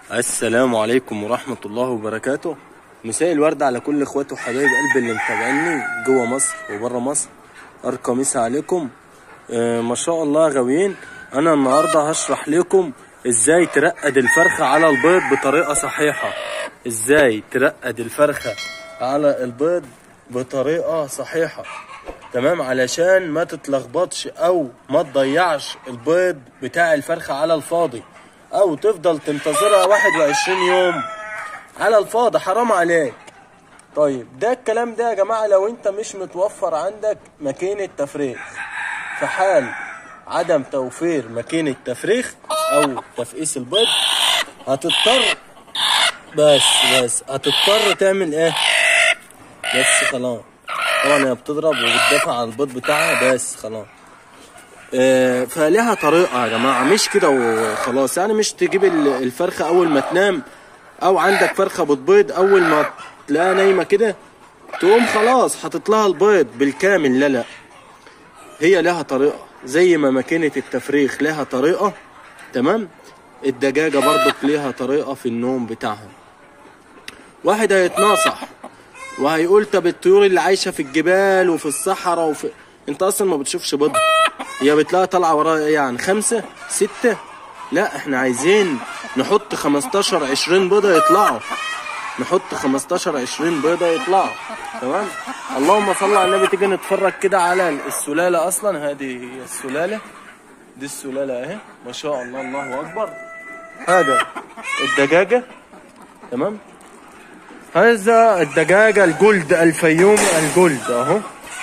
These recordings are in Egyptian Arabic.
السلام عليكم ورحمة الله وبركاته مساء الورد على كل اخواتي وحبايب قلبي اللي متابعيني جوه مصر وبره مصر ارقى مسا عليكم آه ما شاء الله غاويين انا النهارده هشرح لكم ازاي ترقد الفرخة على البيض بطريقة صحيحة ازاي ترقد الفرخة على البيض بطريقة صحيحة تمام علشان ما تتلخبطش او ما تضيعش البيض بتاع الفرخة على الفاضي او تفضل تنتظرها 21 يوم على الفاضي حرام عليك طيب ده الكلام ده يا جماعة لو انت مش متوفر عندك ماكينة تفريخ في حال عدم توفير ماكينة تفريخ او تفقيس البيض هتضطر بس بس هتضطر تعمل ايه بس خلاص طبعا هي بتضرب وبتدافع عن البيض بتاعها بس خلاص آه، فلها طريقة يا جماعة مش كده وخلاص يعني مش تجيب ال- الفرخة أول ما تنام أو عندك فرخة بتبيض أول ما تلاقيها نايمة كده تقوم خلاص حاطط لها البيض بالكامل لا لا هي لها طريقة زي ما ماكينة التفريخ لها طريقة تمام الدجاجة برضك ليها طريقة في النوم بتاعها واحد هيتناصح وهيقول طب الطيور اللي عايشه في الجبال وفي الصحراء وفي انت اصلا ما بتشوفش بيض هي بتلاقي طالعه وراها ايه يعني خمسه سته لا احنا عايزين نحط 15 20 بيضه يطلعوا نحط 15 20 بيضه يطلعوا تمام اللهم صل على النبي تيجي نتفرج كده على السلاله اصلا هذه هي السلاله دي السلاله اهي ما شاء الله الله اكبر هذا الدجاجه تمام هذا الدجاجة الجلد الفيومي الجلد اهو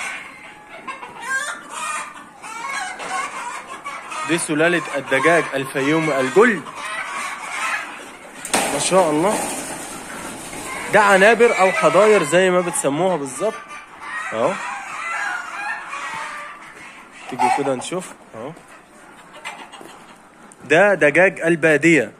دي سلالة الدجاج الفيومي الجلد ما شاء الله ده عنابر او حضاير زي ما بتسموها بالظبط اهو تيجي كده نشوف اهو ده دجاج البادية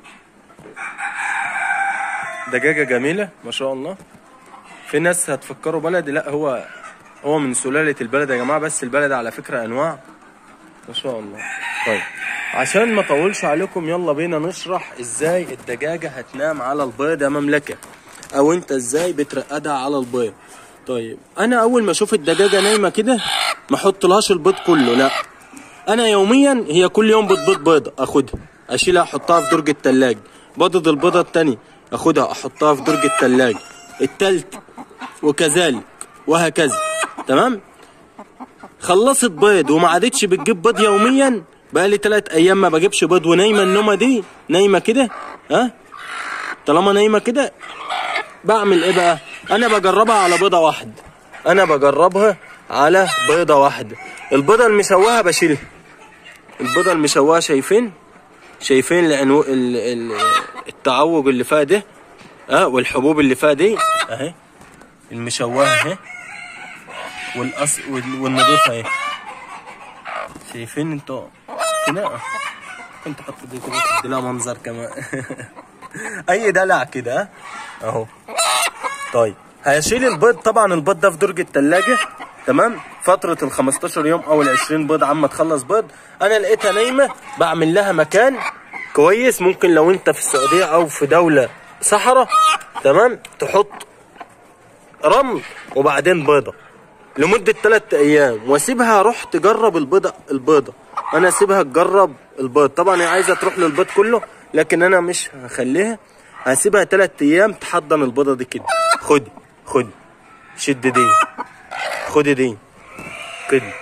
دجاجة جميلة ما شاء الله في ناس هتفكروا بلدي لا هو هو من سلالة البلد يا جماعة بس البلد على فكرة أنواع ما شاء الله طيب عشان ما اطولش عليكم يلا بينا نشرح ازاي الدجاجة هتنام على البيض يا مملكة او انت ازاي بترقدها على البيض طيب انا اول ما اشوف الدجاجة نايمة كده ما احطلهاش البيض كله لا انا يوميا هي كل يوم بتبيض بيضة اخدها اشيلها احطها في درج التلاج بيضة البيضة التانية اخدها احطها في درج التلاج التالت وكذلك وهكذا تمام خلصت بيض وما عادتش بتجيب بيض يوميا بقى لي تلات ايام ما بجيبش بيض ونايمه النومه دي نايمه كده ها طالما نايمه كده بعمل ايه بقى انا بجربها على بيضه واحده انا بجربها على بيضه واحده البيضه المشوهه بشيلها البيضه المشوهه شايفين شايفين العنو... ال... ال... التعوج اللي فيها ده اه والحبوب اللي فيها دي اهي المشوهه اهي والأص... وال- والنظيفه اهي شايفين انتوا هنا كنت حط دي كده تدي لها منظر كمان اي دلع كده ها؟ اهو طيب هشيل البيض طبعا البيض ده في درج التلاجة تمام فترة ال 15 يوم او ال 20 بيض عما تخلص بيض انا لقيتها نايمة بعمل لها مكان كويس ممكن لو انت في السعودية او في دولة صحراء تمام تحط رمل وبعدين بيضة لمدة تلات أيام وأسيبها أروح تجرب البيضة البيضة أنا أسيبها تجرب البيض طبعا هي عايزة تروح للبيض كله لكن أنا مش هخليها هسيبها تلات أيام تحضن البيضة دي كده خدي خدي شد دي خدي دي كده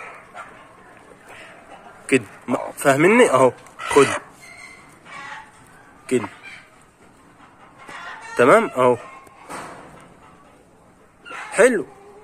كده ما- فاهمني أهو خدي كده تمام أهو حلو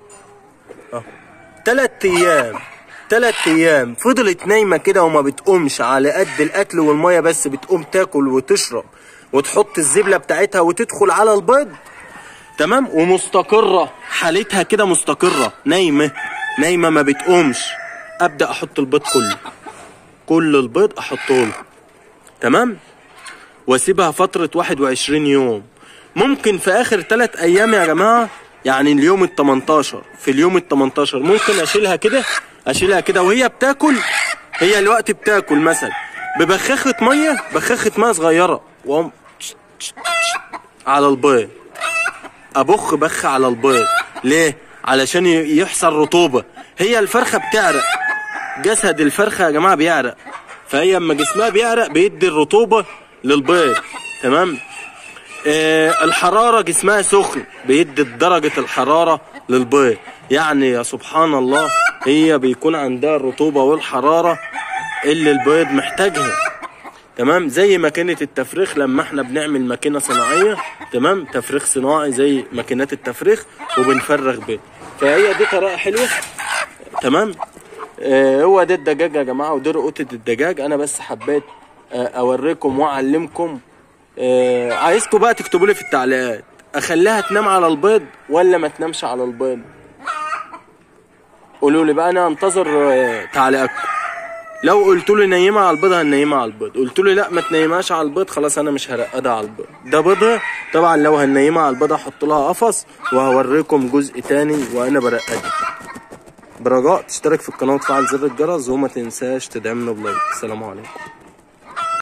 تلات ايام تلات ايام فضلت نايمه كده وما بتقومش على قد الاكل والميه بس بتقوم تاكل وتشرب وتحط الزبله بتاعتها وتدخل على البيض تمام ومستقره حالتها كده مستقره نايمه نايمه ما بتقومش ابدا احط البيض كله كل البيض احطه له تمام واسيبها فتره 21 يوم ممكن في اخر ثلاث ايام يا جماعه يعني اليوم ال 18 في اليوم ال 18 ممكن اشيلها كده اشيلها كده وهي بتاكل هي الوقت بتاكل مثلا ببخاخة ميه بخاخة ميه صغيرة واقوم على البيض ابخ بخ على البيض ليه علشان ي- يحصل رطوبه هي الفرخه بتعرق جسد الفرخه يا جماعه بيعرق فهي اما جسمها بيعرق بيدي الرطوبه للبيض تمام آه الحراره جسمها سخن بيدي درجه الحراره للبيض يعني يا سبحان الله هي بيكون عندها الرطوبه والحراره اللي البيض محتاجها تمام زي ماكينة التفريخ لما احنا بنعمل ماكينة صناعية تمام تفريخ صناعي زي ماكينات التفريخ وبنفرغ بيض فهي دي طريقة حلوة تمام آه هو ده الدجاج يا جماعة ودي رقوتة الدجاج انا بس حبيت آه اوريكم واعلمكم آه عايزكم بقى تكتبوا لي في التعليقات اخليها تنام على البيض ولا ما تنامش على البيض قولوا لي بقى انا انتظر آه تعليقاتكم لو قلت له نيمها على البيض هنيمها على البيض قلت له لا ما تنيمهاش على البيض خلاص انا مش هرقدها على البيض ده بيضها طبعا لو هنيمها على البيض هحط لها قفص وهوريكم جزء تاني وانا برقدها برجاء تشترك في القناه وتفعل زر الجرس وما تنساش تدعمنا بلايك السلام عليكم